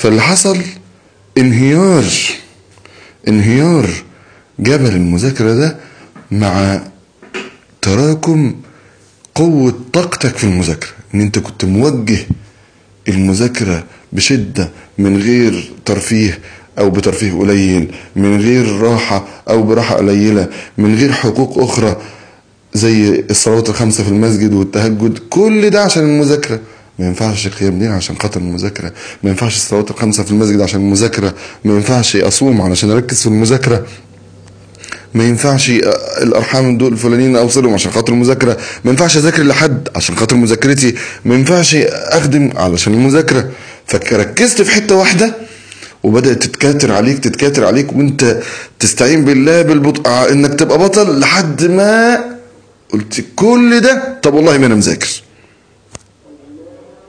فاللي حصل انهيار انهيار جبل المذاكرة ده مع تراكم قوة طاقتك في المذاكرة ان انت كنت موجه المذاكرة بشدة من غير ترفيه او بترفيه قليل من غير راحة او براحة قليلة من غير حقوق اخرى زي الصلوات الخمسة في المسجد والتهجد كل ده عشان المذاكرة ما ينفعش قيام ليل عشان خاطر المذاكرة ما ينفعش الصلوات الخمسة في المسجد عشان المذاكرة ما ينفعش أصوم علشان أركز في المذاكرة ما ينفعش الارحام دول الفلانيين اوصلهم عشان خاطر المذاكره ما ينفعش اذاكر لحد عشان خاطر مذاكرتي ما ينفعش اخدم علشان المذاكره فركزت في حته واحده وبدات تتكاتر عليك تتكاتر عليك وانت تستعين بالله بالبطء انك تبقى بطل لحد ما قلت كل ده طب والله ما انا مذاكر